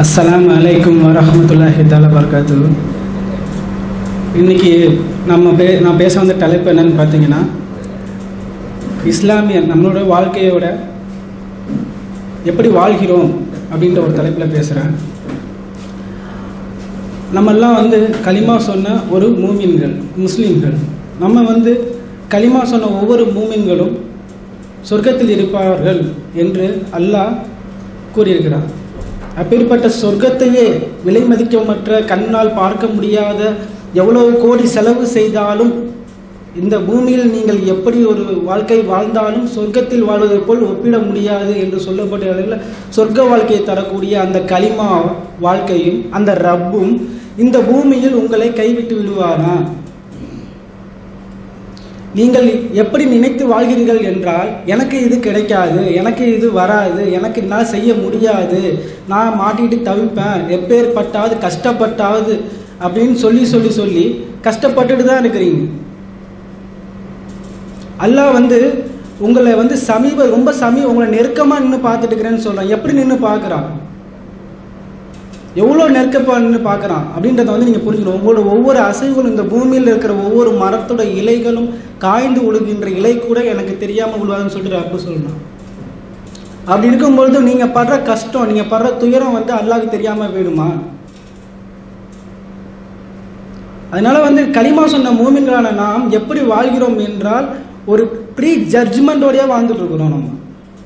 அஸ்ஸலாமு அலைக்கும் வரஹ்மத்துல்லாஹி தஆலா வபரகாத்து இன்னைக்கு நம்ம பே நான் பேச வந்த தலைப்பு என்னன்னு பார்த்தீங்கன்னா இஸ்லாமிய நம்மளோட வாழ்க்கையோட எப்படி வாழ்கிறோம் அப்படின்ற ஒரு தலைப்பில் பேசுகிறேன் நம்மெல்லாம் வந்து களிமா சொன்ன ஒரு மூமின்கள் முஸ்லீம்கள் நம்ம வந்து களிமா சொன்ன ஒவ்வொரு மூமின்களும் சொர்க்கத்தில் இருப்பார்கள் என்று அல்லாஹ் கூறியிருக்கிறார் அப்பேற்பட்ட சொர்க்கத்தையே விலை மதிக்கமற்ற கண்ணால் பார்க்க முடியாத எவ்வளவு கோடி செலவு செய்தாலும் இந்த பூமியில் நீங்கள் எப்படி ஒரு வாழ்க்கை வாழ்ந்தாலும் சொர்க்கத்தில் வாழ்வதை போல் ஒப்பிட முடியாது என்று சொல்லப்பட்ட அளவில் சொர்க்க வாழ்க்கையை தரக்கூடிய அந்த களிமா வாழ்க்கையும் அந்த ரப்பும் இந்த பூமியில் உங்களை கைவிட்டு விடுவானா நீங்கள் எப்படி நினைத்து வாழ்கிறீர்கள் என்றால் எனக்கு இது கிடைக்காது எனக்கு இது வராது எனக்கு என்னால் செய்ய முடியாது நான் மாட்டிட்டு தவிப்பேன் எப்பேற்பட்டாவது கஷ்டப்பட்டாவது அப்படின்னு சொல்லி சொல்லி சொல்லி கஷ்டப்பட்டுட்டு தான் இருக்கிறீங்க அல்லாஹ் வந்து உங்களை வந்து சமீப ரொம்ப சமீப உங்களை நெருக்கமாக நின்று பார்த்துட்டு இருக்கிறேன்னு சொல்கிறான் எப்படி நின்று பார்க்குறான் எவ்வளோ நெருக்கப்பா நின்று பார்க்குறான் அப்படின்றத வந்து நீங்கள் புரிஞ்சுக்கணும் உங்களோட ஒவ்வொரு அசைவுகளும் இந்த பூமியில் இருக்கிற ஒவ்வொரு மரத்தோட இலைகளும் காய்ந்து உழுகின்ற இலை கூட எனக்கு தெரியாமல் விழுவாதுன்னு சொல்லிட்டு அப்போ சொல்லணும் அப்படி இருக்கும்பொழுது நீங்கள் படுற கஷ்டம் நீங்கள் படுற துயரம் வந்து அல்லாஹ்க்கு தெரியாமல் போயிடுமா அதனால வந்து களிமா சொன்ன மூமின்களான நாம் எப்படி வாழ்கிறோம் என்றால் ஒரு ப்ரீ ஜட்ஜ்மெண்டோடய வாழ்ந்துட்டு இருக்கிறோம் நம்ம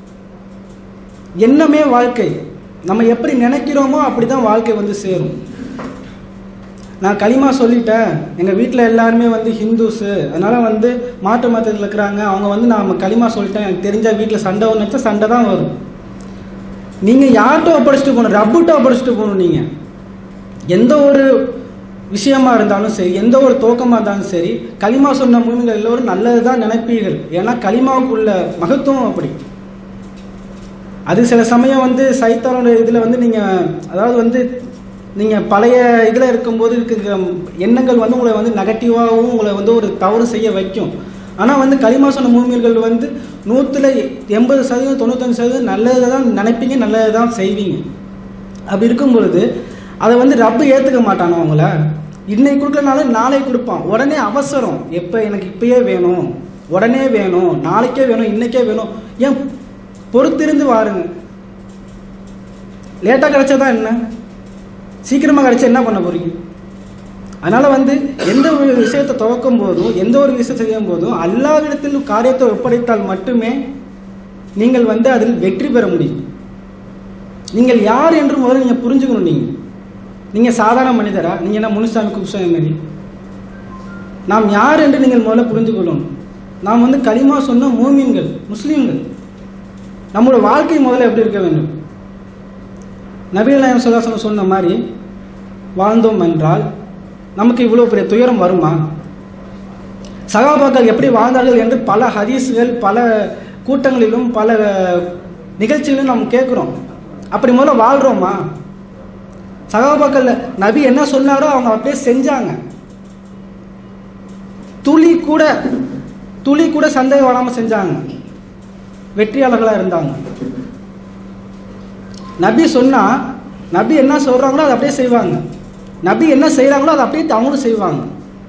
எண்ணமே வாழ்க்கை நம்ம எப்படி நினைக்கிறோமோ அப்படி தான் வாழ்க்கை வந்து சேரும் நான் களிமா சொல்லிட்டேன் எங்கள் வீட்டில் எல்லாருமே வந்து ஹிந்துஸு அதனால் வந்து மாட்டு மதத்தில் இருக்கிறாங்க அவங்க வந்து நான் களிமா சொல்லிட்டேன் எனக்கு தெரிஞ்ச வீட்டில் சண்டை ஒன்று வச்சா சண்டை தான் வரும் நீங்கள் யார்கிட்ட ஒப்படைச்சிட்டு போகணும் ரப்புட்ட ஒப்படைச்சிட்டு போகணும் நீங்கள் எந்த ஒரு விஷயமா இருந்தாலும் சரி எந்த ஒரு தோக்கமாக இருந்தாலும் சரி களிமா சொன்ன மூமிகள் எல்லோரும் நல்லது தான் நினைப்பீர்கள் ஏன்னா களிமாவுக்குள்ள மகத்துவம் அப்படி அது சில சமயம் வந்து சைத்தானோட இதில் வந்து நீங்கள் அதாவது வந்து நீங்கள் பழைய இதில் இருக்கும்போது இருக்கிற எண்ணங்கள் வந்து உங்களை வந்து நெகட்டிவாகவும் உங்களை வந்து ஒரு தவறு செய்ய வைக்கும் ஆனால் வந்து களிமா சொன்ன மூமியர்கள் வந்து நூற்றில் எண்பது சதவீதம் தொண்ணூத்தஞ்சு சதவீதம் நல்லதை தான் நினைப்பீங்க நல்லதை தான் செய்வீங்க அப்படி இருக்கும் பொழுது அதை வந்து ரப்பு ஏற்றுக்க மாட்டானோ அவங்கள இன்னைக்கு கொடுக்கலனாலும் நாளை கொடுப்பான் உடனே அவசரம் எப்போ எனக்கு இப்பயே வேணும் உடனே வேணும் நாளைக்கே வேணும் இன்னைக்கே வேணும் ஏன் பொறுத்திருந்து வாருங்க லேட்டாக கிடைச்சா என்ன சீக்கிரமாக கிடைச்சா என்ன பண்ண போறீங்க அதனால் வந்து எந்த ஒரு விஷயத்தை துவக்கும் போதும் எந்த ஒரு விஷயம் செய்யும் போதும் அல்லாவிடத்தில் காரியத்தை ஒப்படைத்தால் மட்டுமே நீங்கள் வந்து அதில் வெற்றி பெற முடியும் நீங்கள் யார் என்று முதல்ல நீங்கள் புரிஞ்சுக்கணும் நீங்கள் நீங்கள் சாதாரண மனிதரா நீங்கள் என்ன முனுசாமி குப்சாமி மாரி நாம் யார் என்று நீங்கள் முதல்ல புரிந்து கொள்ளணும் நாம் வந்து களிமா சொன்ன மூமின்கள் முஸ்லீம்கள் நம்மளோட வாழ்க்கை முதல்ல எப்படி இருக்க வேண்டும் நபீல் நாயம் சொல்லாசனம் சொன்ன மாதிரி வாழ்ந்தோம் என்றால் நமக்கு இவ்வளோ பெரிய துயரம் வருமா சகாபாக்கள் எப்படி வாழ்ந்தார்கள் என்று பல ஹதீஸ்கள் பல கூட்டங்களிலும் பல நிகழ்ச்சிகளிலும் நாம் கேட்குறோம் அப்படி முதல்ல வாழ்கிறோமா சகாபாக்கள் நபி என்ன சொன்னாரோ அவங்க அப்படியே செஞ்சாங்க துளி கூட துளி கூட சந்தேகம் வராமல் செஞ்சாங்க வெற்றியாளர்களாக இருந்தாங்க நபி சொன்னா நபி என்ன சொல்றாங்களோ அதை அப்படியே செய்வாங்க நபி என்ன செய்கிறாங்களோ அதை அப்படியே அவங்களும் செய்வாங்க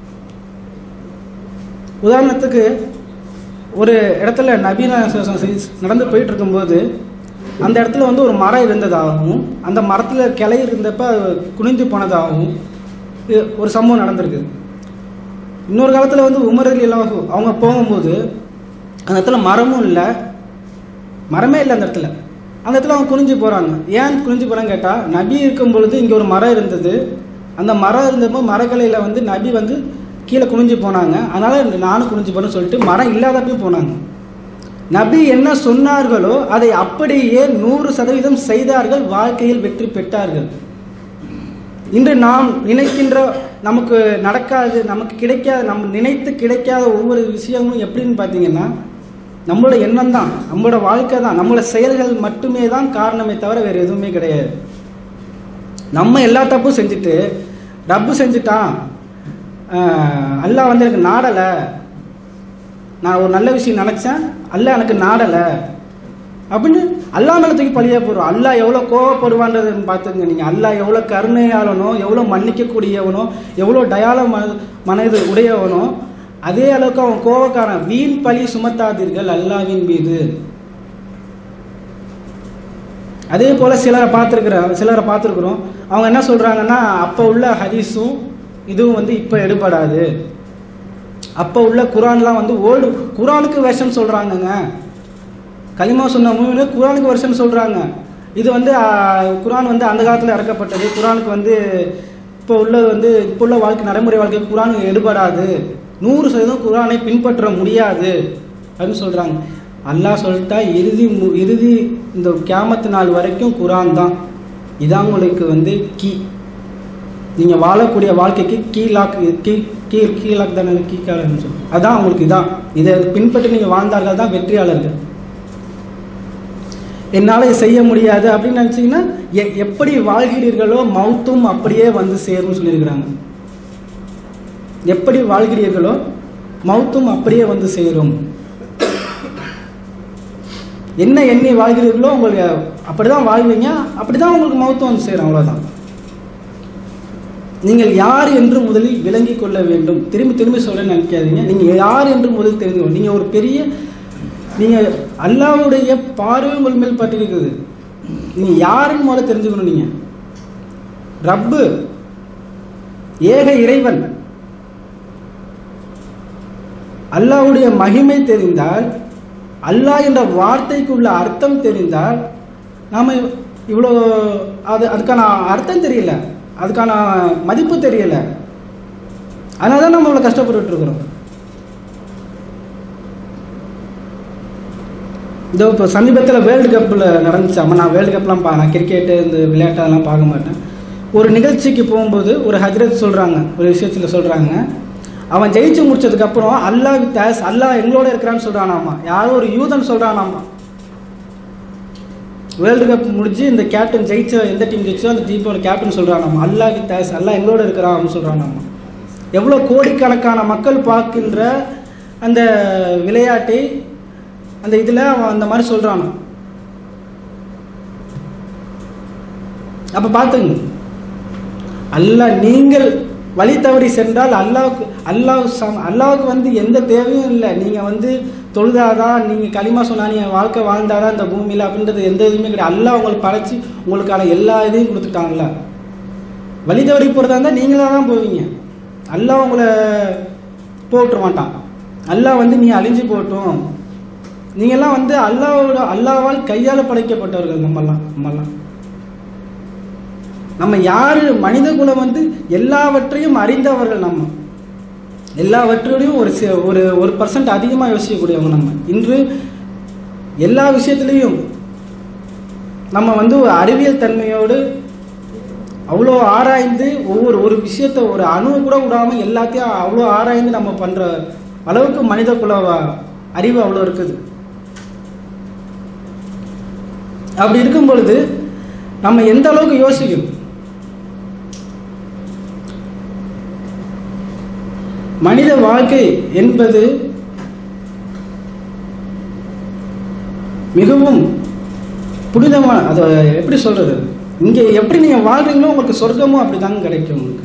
உதாரணத்துக்கு ஒரு இடத்துல நபி நடந்து போயிட்டு இருக்கும்போது அந்த இடத்துல வந்து ஒரு மரம் இருந்ததாகவும் அந்த மரத்தில் கிளை இருந்தப்ப குனிந்து போனதாகவும் ஒரு சம்பவம் நடந்திருக்கு இன்னொரு காலத்தில் வந்து உமரல் இல்லாகும் அவங்க போகும்போது அந்த இடத்துல மரமும் இல்லை மரமே இல்லை அந்த இடத்துல அந்த இடத்துல அவங்க குனிஞ்சு போகிறாங்க ஏன் குனிஞ்சு போகிறான்னு கேட்டால் நபி இருக்கும் பொழுது இங்கே ஒரு மரம் இருந்தது அந்த மரம் இருந்தப்போ மரக்கலையில் வந்து நபி வந்து கீழே குனிஞ்சு போனாங்க அதனால் நானும் குனிஞ்சு போனேன்னு சொல்லிட்டு மரம் இல்லாதப்பையும் போனாங்க நபி என்ன சொன்னார்களோ அதை அப்படியே நூறு சதவீதம் செய்தார்கள் வாழ்க்கையில் வெற்றி பெற்றார்கள் இன்று நாம் நினைக்கின்ற நமக்கு நடக்காது நமக்கு கிடைக்காத நம்ம நினைத்து கிடைக்காத ஒவ்வொரு விஷயமும் எப்படின்னு பார்த்தீங்கன்னா நம்மளோட எண்ணம் தான் நம்மளோட வாழ்க்கை தான் நம்மளோட செயல்கள் மட்டுமே தான் காரணமே தவிர வேறு எதுவுமே கிடையாது நம்ம எல்லா தப்பும் செஞ்சுட்டு ரப்பு செஞ்சுட்டான் அல்லாஹ் வந்து எனக்கு நாடலை நான் ஒரு நல்ல விஷயம் நினச்சேன் அல்ல எனக்கு நாடலை அப்படின்னு அல்லா மேல தூக்கி பழியா போடுறோம் அல்லாஹ் எவ்வளோ கோவப்படுவான்றது பார்த்துங்க நீங்கள் அல்லாஹ் எவ்வளோ கருணையாளனோ எவ்வளோ மன்னிக்கக்கூடியவனோ எவ்வளோ டயால மன மனது உடையவனோ அதே அளவுக்கு அவன் கோவக்காரன் வீண் பழி சுமத்தாதீர்கள் அல்லாவின் மீது அதே போல சிலரை பார்த்துருக்குற சிலரை பார்த்துருக்குறோம் அவங்க என்ன சொல்றாங்கன்னா அப்போ உள்ள ஹதீஸும் இதுவும் வந்து இப்போ எடுபடாது அப்போ உள்ள குரான்லாம் வந்து ஓல்டு குரானுக்கு வெர்ஷன் சொல்றாங்கங்க கலிமா சொன்ன மூவில குரானுக்கு வெர்ஷன் சொல்றாங்க இது வந்து ஆ, குரான் வந்து அந்த காலத்தில் இறக்கப்பட்டது குரானுக்கு வந்து இப்போ உள்ளது வந்து இப்போ உள்ள வாழ்க்கை நடைமுறை வாழ்க்கை குரான் எடுபடாது நூறு சதவீதம் குரானை பின்பற்ற முடியாது அப்படின்னு சொல்றாங்க அல்லாஹ் சொல்லிட்டா இறுதி மு- இறுதி இந்த கியாமத்து நாள் வரைக்கும் குரான் தான் இதான் உங்களுக்கு வந்து கீ நீங்க வாழக்கூடிய வாழ்க்கைக்கு key lock key key key lock தானே கீ காலம்னு சொல்லி அதான் உங்களுக்கு இதான் இதை பின்பற்றி நீங்க வாழ்ந்தார்கள் தான் வெற்றியாளர்கள் என்னால் இதை செய்ய முடியாது அப்படின்னு நினச்சிங்கன்னா எ- எப்படி வாழ்கிறீர்களோ மௌத்தும் அப்படியே வந்து சேரும்னு சொல்லியிருக்கிறாங்க எப்படி வாழ்கிறீர்களோ மௌத்தும் அப்படியே வந்து சேரும் என்ன எண்ணி வாழ்கிறீர்களோ உங்களுக்கு அப்படிதான் வாழ்வீங்க அப்படிதான் உங்களுக்கு மௌத்தம் வந்து சேரும் அவ்வளவுதான் நீங்கள் யார் என்று முதலில் விளங்கிக் கொள்ள வேண்டும் திரும்பி திரும்பி சொல்ல நினைக்காதீங்க நீங்க யார் என்று முதலில் தெரிந்து கொள்ளுங்க. நீங்க ஒரு பெரிய நீங்க அல்லாஹ்வுடைய பார்வை உங்கள் மேல் பட்டிருக்குது நீங்க யாருன்னு முதல்ல தெரிஞ்சுக்கணும் நீங்க ரப்பு ஏக இறைவன் அல்லாஹ்வுடைய மகிமை தெரிந்தால் அல்லாஹ் என்ற வார்த்தைக்கு உள்ள அர்த்தம் தெரிந்தால் நாம இவ்வளோ அது அதுக்கான அர்த்தம் தெரியல அதுக்கான மதிப்பு தெரியல அதனால தான் நம்ம இவ்வளோ கஷ்டப்பட்டுட்டு இருக்கிறோம் இதோ இப்போ சமீபத்தில் வேர்ல்டு கப்பில் நடந்துச்சாம நான் வேர்ல்டு கப்லாம் பா நான் கிரிக்கெட்டு இந்த விளையாட்டு அதெல்லாம் பார்க்க மாட்டேன் ஒரு நிகழ்ச்சிக்கு போகும்போது ஒரு ஹஜ்ரத் சொல்கிறாங்க ஒரு விஷயத்தில் சொல்கிறாங்க அவன் ஜெயிச்சு முடிச்சதுக்கப்புறம் அல்லாஹ் வித்தாஸ் அல்லாஹ் எங்களோட இருக்கிறான்னு சொல்கிறானாமா யாரோ ஒரு யூதன் சொல்கிறானாமா வேர்ல்டு கப் முடிஞ்சு இந்த கேப்டன் ஜெயிச்ச எந்த டீம் ஜெயிச்சோ அந்த டீமோட கேப்டன் சொல்கிறானாமா அல்லாஹ் வித்தாஸ் அல்லாஹ் எங்களோட இருக்கிறான் அப்படின்னு சொல்கிறானாமா எவ்வளோ கோடிக்கணக்கான மக்கள் பார்க்கின்ற அந்த விளையாட்டை அந்த இதில் அவன் அந்த மாதிரி சொல்கிறான் அப்போ பார்த்துங்க அல்லாஹ் நீங்கள் வழி தவறி சென்றால் அல்லாவுக்கு அல்லாஹ் சம் அல்லாவுக்கு வந்து எந்த தேவையும் இல்லை நீங்கள் வந்து தொழுதாதான் நீங்கள் களிமா சொன்னா நீங்கள் வாழ்க்கை வாழ்ந்தாதான் இந்த பூமியில் அப்படின்றது எந்த இதுவுமே கிடையாது அல்லாஹ் உங்களுக்கு படைச்சி உங்களுக்கான எல்லா இதையும் கொடுத்துட்டாங்கல்ல வழி தவறி போகிறதா இருந்தால் நீங்களாக தான் போவீங்க அல்லாஹ் உங்களை போட்டுற மாட்டான் அல்லாஹ் வந்து நீ அழிஞ்சு போட்டும் நீங்கெல்லாம் வந்து அல்லாவோட அல்லாவால் கையால் படைக்கப்பட்டவர்கள் நம்மெல்லாம் நம்மெல்லாம் நம்ம யாரு மனித குலம் வந்து எல்லாவற்றையும் அறிந்தவர்கள் நம்ம எல்லாவற்றிலையும் ஒரு சி- ஒரு ஒரு பர்சன்ட் அதிகமாக யோசிக்கக்கூடியவங்க நம்ம இன்று எல்லா விஷயத்துலேயும் நம்ம வந்து ஒரு அறிவியல் தன்மையோடு அவ்வளோ ஆராய்ந்து ஒவ்வொரு ஒரு விஷயத்த ஒரு அணு கூட விடாமல் எல்லாத்தையும் அவ்வளோ ஆராய்ந்து நம்ம பண்ணுற அளவுக்கு மனித குல வ- அறிவு அவ்வளோ இருக்குது அப்படி இருக்கும் பொழுது நம்ம எந்த அளவுக்கு யோசிக்கணும் மனித வாழ்க்கை என்பது மிகவும் புனிதமான அதை எப்படி சொல்றது இங்கே எப்படி நீங்க வாழ்றீங்களோ உங்களுக்கு சொர்க்கமும் அப்படிதாங்க கிடைக்கும் உங்களுக்கு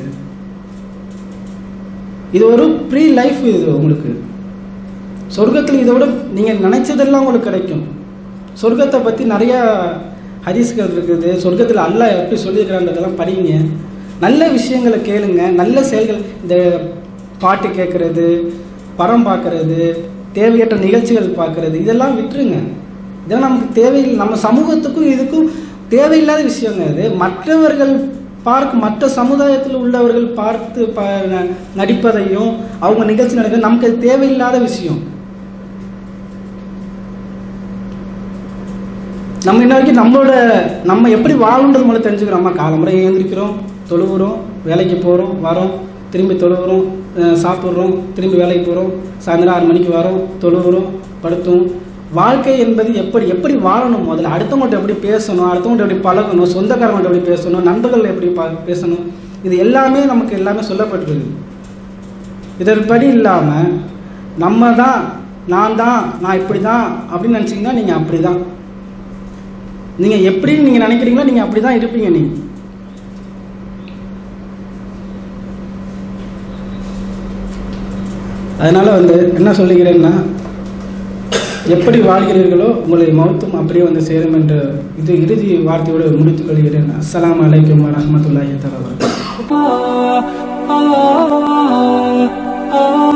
இது ஒரு ப்ரீ லைஃப் இது உங்களுக்கு சொர்க்கத்தில் இதை விட நீங்கள் நினைச்சதெல்லாம் உங்களுக்கு கிடைக்கும் சொர்க்கத்தை பற்றி நிறைய ஹதீஸ்கள் இருக்குது சொர்க்கத்தில் அல்லாஹ் எப்படி சொல்லியிருக்கிறான்றதெல்லாம் படிங்க நல்ல விஷயங்களை கேளுங்க நல்ல செயல்கள் இந்த பாட்டு கேட்குறது படம் பார்க்கறது தேவையற்ற நிகழ்ச்சிகள் பார்க்கறது இதெல்லாம் விட்டுருங்க இதெல்லாம் நமக்கு தேவையில்லை நம்ம சமூகத்துக்கும் இதுக்கும் தேவையில்லாத விஷயங்க இது மற்றவர்கள் பார்க்க மற்ற சமுதாயத்தில் உள்ளவர்கள் பார்த்து ப ந- நடிப்பதையும் அவங்க நிகழ்ச்சி நடக்க நமக்கு அது தேவையில்லாத விஷயம் நம்ம இன்ன வரைக்கும் நம்மளோட நம்ம எப்படி வாழணுன்றது முதல்ல தெரிஞ்சுக்கிறோம் நம்ம காலமுறை எழுந்திரிக்கிறோம் தொழுவுறோம் வேலைக்கு போகிறோம் வரோம் திரும்பி தொழுவுறோம் அஹ் சாப்பிட்றோம் திரும்பி வேலைக்கு போகிறோம் சாயந்தரம் ஆறு மணிக்கு வரோம் தொழுவுறோம் படுத்தோம் வாழ்க்கை என்பது எப்படி எப்படி வாழணும் முதல்ல அடுத்தவங்கள்ட்ட எப்படி பேசணும் அடுத்தவங்கள்ட்ட எப்படி பழகணும் சொந்தக்காரங்கள்ட்ட எப்படி பேசணும் நண்பர்கள் எப்படி பா- பேசணும் இது எல்லாமே நமக்கு எல்லாமே சொல்லப்பட்டிருக்கு இதன்படி இல்லாமல் நம்ம தான் நான் தான் நான் இப்படி தான் அப்படின்னு நினச்சிங்கன்னா நீங்கள் அப்படி தான் நீங்கள் எப்படி நீங்கள் நினைக்கிறீங்களோ நீங்கள் அப்படி தான் இருப்பீங்க நீங்கள் அதனால் வந்து என்ன சொல்லுகிறேன்னா எப்படி வாழ்கிறீர்களோ உங்களை மௌத்தும் அப்படியே வந்து சேரும் என்ற இது இறுதி வார்த்தையோடு முடித்துக் கொள்கிறேன் அஸ்ஸலாமு அலைக்கும் வரஹ்மத்துல்லாஹி தஆலா ah, ah, ah, ah.